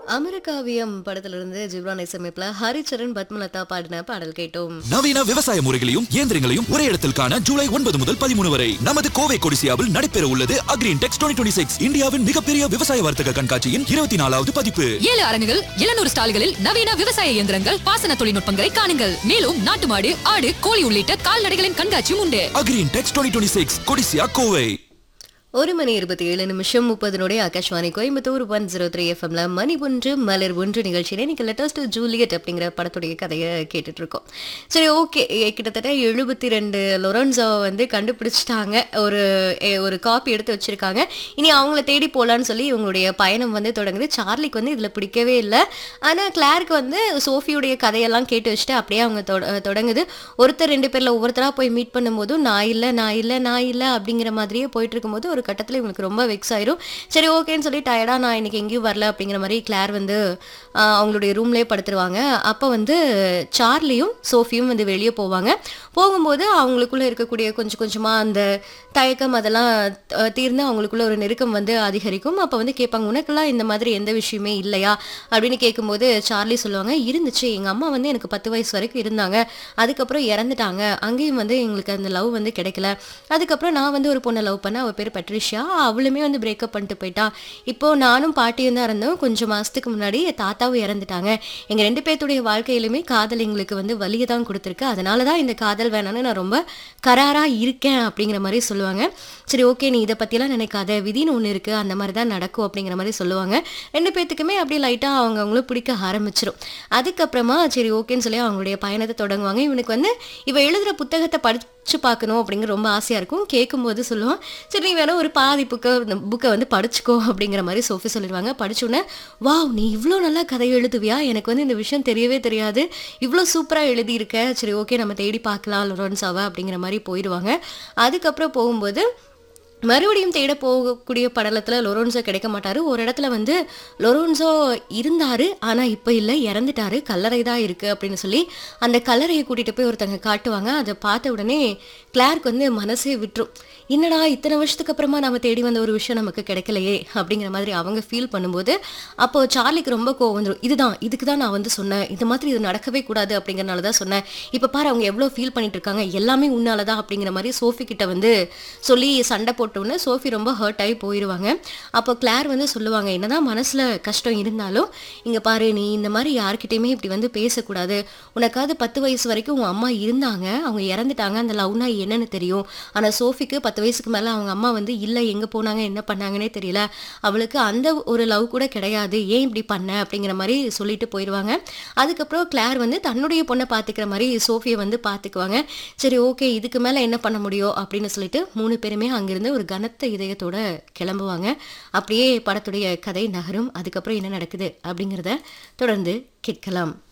அமெரிக்காவியம் படத்திலிருந்து ஜிப்ரான் இசையமைப்புல ஹரிச்சரன் பத்மலதா பாடின பாடல் கேட்டோம் நவீன விவசாய முறைகளையும் இயந்திரங்களையும் ஒரே இடத்தில் காண ஜூலை ஒன்பது முதல் பதிமூணு வரை நமது கோவை கொடிசியாவில் நடைபெற உள்ளது அக்ரீன் டெக்ஸ் டுவெண்ட்டி சிக்ஸ் இந்தியாவின் மிகப்பெரிய விவசாய வர்த்தக கண்காட்சியின் இருபத்தி நாலாவது பதிப்பு ஏழு அரங்குகள் எழுநூறு ஸ்டால்களில் நவீன விவசாய இயந்திரங்கள் பாசன தொழில்நுட்பங்களை காணுங்கள் மேலும் நாட்டு மாடு ஆடு கோழி உள்ளிட்ட கால்நடைகளின் கண்காட்சியும் உண்டு அக்ரீன் டெக்ஸ் டுவெண்ட்டி சிக்ஸ் கொடிசியா கோவை ஒரு மணி இருபத்தி ஏழு நிமிஷம் முப்பதுனுடைய Akashvani Coimbatore one zero three எஃப்எம்ல மணி ஒன்று மலர் ஒன்று நிகழ்ச்சியில இன்னைக்கு லெட்டர்ஸ் டு ஜூலியட் அப்படிங்கிற படத்துடைய கதையை கேட்டுட்டு இருக்கோம் சரி ஓகே கிட்டத்தட்ட எழுபத்தி ரெண்டு லொரன்ஸாவை வந்து கண்டுபிடிச்சிட்டாங்க ஒரு எ, ஒரு காப்பி எடுத்து வச்சிருக்காங்க இனி அவங்கள தேடி போலான்னு சொல்லி இவங்களுடைய பயணம் வந்து தொடங்குது சார்லிக்கு வந்து இதுல பிடிக்கவே இல்லை ஆனா கிளார்க்கு வந்து சோஃபியுடைய கதையெல்லாம் கேட்டு வச்சுட்டு அப்படியே அவங்க தொட- தொடங்குது ஒருத்தர் ரெண்டு பேர்ல ஒவ்வொருத்தரா போய் மீட் பண்ணும்போது நான் இல்லை நான் இல்லை நான் இல்லை அப்படிங்கிற மாதிரியே போயிட்டு இருக்கும்போது ஒரு கட்டத்தில் இவங்களுக்கு ரொம்ப வெக்ஸ் ஆயிரும் சரி ஓகேன்னு சொல்லி டயர்டா நான் இன்னைக்கு எங்கேயும் வரல அப்படிங்கிற மாதிரி கிளார் வந்து ஆஹ், அவங்களுடைய ரூம்லேயே படுத்துருவாங்க அப்போ வந்து சார்லியும் சோஃபியும் வந்து வெளியே போவாங்க போகும்போது அவங்களுக்குள்ள இருக்கக்கூடிய கொஞ்சம் கொஞ்சமா அந்த தயக்கம் அதெல்லாம் அஹ், தீர்ந்து அவங்களுக்குள்ள ஒரு நெருக்கம் வந்து அதிகரிக்கும் அப்போ வந்து கேட்பாங்க உனக்கெல்லாம் இந்த மாதிரி எந்த விஷயமே இல்லையா அப்படின்னு கேட்கும்போது சார்லி சொல்லுவாங்க இருந்துச்சு எங்க அம்மா வந்து எனக்கு பத்து வயசு வரைக்கும் இருந்தாங்க அதுக்கப்புறம் இறந்துட்டாங்க அங்கேயும் வந்து எங்களுக்கு அந்த லவ் வந்து கிடைக்கல அதுக்கப்புறம் நான் வந்து ஒரு பொண்ணை லவ் பண்ண அவள் பேர் பட்ரிஷியா அவளுமே வந்து பிரேக்கப் பண்ணிட்டு போயிட்டா இப்போ நானும் பாட்டியும் தான் இருந்தோம் கொஞ்சம் மாசத்துக்கு முன்னாடி என் தாத்தாவும் இறந்துட்டாங்க எங்க ரெண்டு பேர்த்துடைய வாழ்க்கையிலுமே காதல் எங்களுக்கு வந்து வலியை தான் கொடுத்துருக்கு அதனால தான் இந்த காதல் வேணாம்னு நான் ரொம்ப கராரா இருக்கேன் அப்படிங்கிற மாதிரி சொல்லுவாங்க சரி ஓகே நீ இதை பத்தியெல்லாம் நினைக்காத விதின்னு ஒன்று இருக்கு அந்த மாதிரி தான் நடக்கும் அப்படிங்கிற மாதிரி சொல்லுவாங்க ரெண்டு பேர்த்துக்குமே அப்படியே லைட்டா அவங்க அவங்களும் பிடிக்க ஆரம்பிச்சிரும் அதுக்கப்புறமா சரி ஓகேன்னு சொல்லி அவங்களுடைய பயணத்தை தொடங்குவாங்க இவனுக்கு வந்து இவ எழுதுற புத்தகத்தை படிச்சு பார்க்கணும் அப்படிங்கிற ரொம்ப ஆசையா இருக்கும் கேட்கும்போது சொல்லுவான் சரி நீ வேணா ஒரு பாதி புக்கை புக்கை வந்து படிச்சுக்கோ அப்படிங்கிற மாதிரி சோஃபி சொல்லிடுவாங்க படிச்சோன்னே வாவ் நீ இவ்வளோ நல்லா கதை எழுதுவியா எனக்கு வந்து இந்த விஷயம் தெரியவே தெரியாது இவ்வளோ சூப்பராக எழுதியிருக்க சரி ஓகே நம்ம தேடி பார்க்கலாம் லொரன்ஸாவை அப்படிங்கிற மாதிரி போயிடுவாங்க அதுக்கப்புறம் போகும்போது மறுபடியும் தேட போகக்கூடிய படலத்தில் லொரோன்ஸோ கிடைக்க மாட்டாரு ஒரு இடத்துல வந்து லொரோன்ஸோ இருந்தாரு ஆனா இப்போ இல்லை இறந்துட்டாரு கல்லறை தான் இருக்கு அப்படின்னு சொல்லி அந்த கல்லறையை கூட்டிட்டு போய் ஒருத்தங்க காட்டுவாங்க அதை பார்த்த உடனே கிளார்க் வந்து மனசே விட்டுரும் என்னடா இத்தனை வருஷத்துக்கு அப்புறமா நம்ம தேடி வந்த ஒரு விஷயம் நமக்கு கிடைக்கலையே அப்படிங்கிற மாதிரி அவங்க ஃபீல் பண்ணும்போது அப்போ சார்லிக்கு ரொம்ப கோவம் வந்துடும் இதுதான் இதுக்கு தான் நான் வந்து சொன்னேன் இந்த மாதிரி இது நடக்கவே கூடாது அப்படிங்கறனால தான் சொன்னேன் இப்போ பாரு அவங்க எவ்வளோ ஃபீல் பண்ணிட்டு இருக்காங்க எல்லாமே உன்னால தான் அப்படிங்கிற மாதிரி சோஃபி கிட்ட வந்து சொல்லி சண்டை போட்டோன்னே சோஃபி ரொம்ப ஹர்ட் ஆகி போயிடுவாங்க அப்போ கிளார் வந்து சொல்லுவாங்க என்னதான் மனசுல கஷ்டம் இருந்தாலும் இங்க பாரு நீ இந்த மாதிரி யார்கிட்டயுமே இப்படி வந்து பேசக்கூடாது உனக்காவது பத்து வயசு வரைக்கும் உன் அம்மா இருந்தாங்க அவங்க இறந்துட்டாங்க அந்த லவ்னா என்னன்னு தெரியும் ஆனா சோஃபிக்கு பத்து வயசுக்கு மேல அவங்க அம்மா வந்து இல்ல எங்க போனாங்க என்ன பண்ணாங்கன்னே தெரியல அவளுக்கு அந்த ஒரு லவ் கூட கிடையாது ஏன் இப்படி பண்ண அப்படிங்கிற மாதிரி சொல்லிட்டு போயிடுவாங்க அதுக்கப்புறம் கிளார் வந்து தன்னுடைய பொண்ணை பார்த்துக்கிற மாதிரி சோஃபியை வந்து பார்த்துக்குவாங்க சரி ஓகே இதுக்கு மேலே என்ன பண்ண முடியும் அப்படின்னு சொல்லிட்டு மூணு பேருமே அங்கிருந்து ஒரு கனத்த இதயத்தோட கிளம்புவாங்க அப்படியே படத்துடைய கதை நகரும் அதுக்கப்புறம் என்ன நடக்குது அப்படிங்கிறத தொடர்ந்து கேட்கலாம்